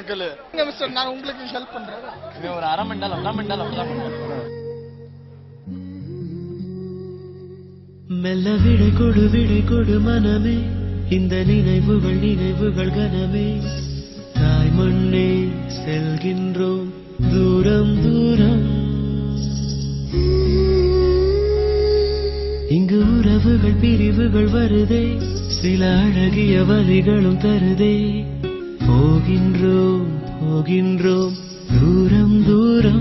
கேளு இங்க மிஸ்டர் நான் உங்களுக்கு ஹெல்ப் பண்றேன் இவன் ஒரு அரை மணி நேரம் அரை மணி நேரம் அப்படிதான் பண்ணுவான். மெல்ல விடை கொடு விடை கொடு மனமே இந்த நினைவுகள் நினைவுகள் கனமே தாய் மண்ணே செல்கின்றோம் தூரம் தூரம் இங்கு உறவுகள் பிரிவுகள் வருதே சில அழகிய வரிகளும் தருதே போகின்றோம் போகின்றோம் தூரம் தூரம்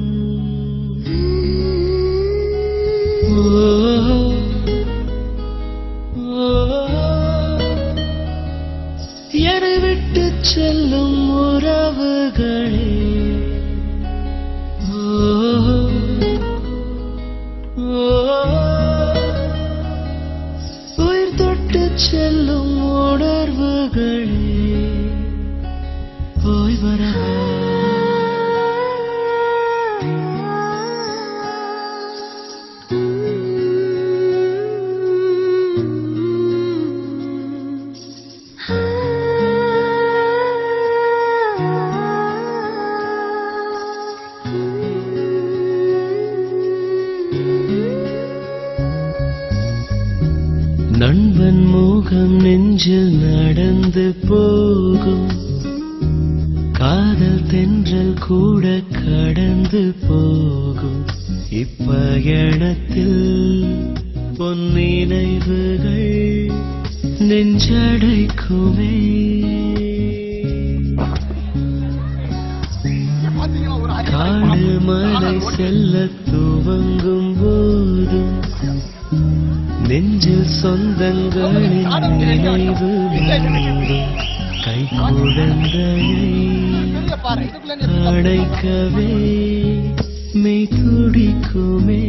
என்னை விட்டு செல்லும் உறவுகளே ஓ, ஓ, உயிர் தொட்டு செல்லும் உணர்வுகளே போய் வரவா நண்பன் முகம் நெஞ்சில் நடந்து போகும் காதல் தென்றல் கூட கடந்து போகும் இப்பயணத்தில் பொன்னினைவுகள் நெஞ்சடைக்குமே பாத்தீங்கன்னா ஒரு அரை காடு மலை செல்ல துவங்கும் போதும் நெஞ்சில் சொந்தங்களின் நினைவு மீண்டும் கை குழந்தையை பெரிய பாறை இதுக்குள்ள நீ அடைக்கவே மெய் துடிக்குமே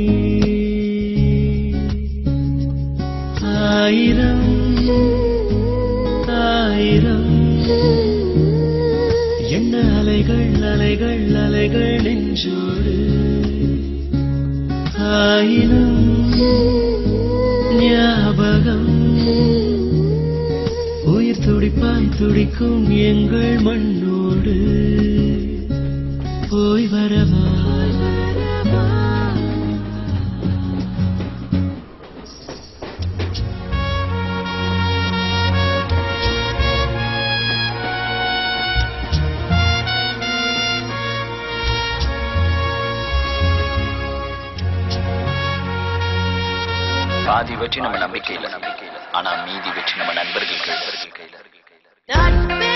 ஆயிரம் ஆயிரம் என்ன அலைகள் அலைகள் அலைகள் நெஞ்சோடு ஆயிரம் ஞாபகம் உயிர் துடிப்பாய் துடிக்கும் எங்கள் மண்ணோடு போய் வரவா பாதி வெற்றி நம்ம நம்பிக்கையில ஆனா மீதி வெற்றி நம்ம நண்பர்கள் கையில நட்பே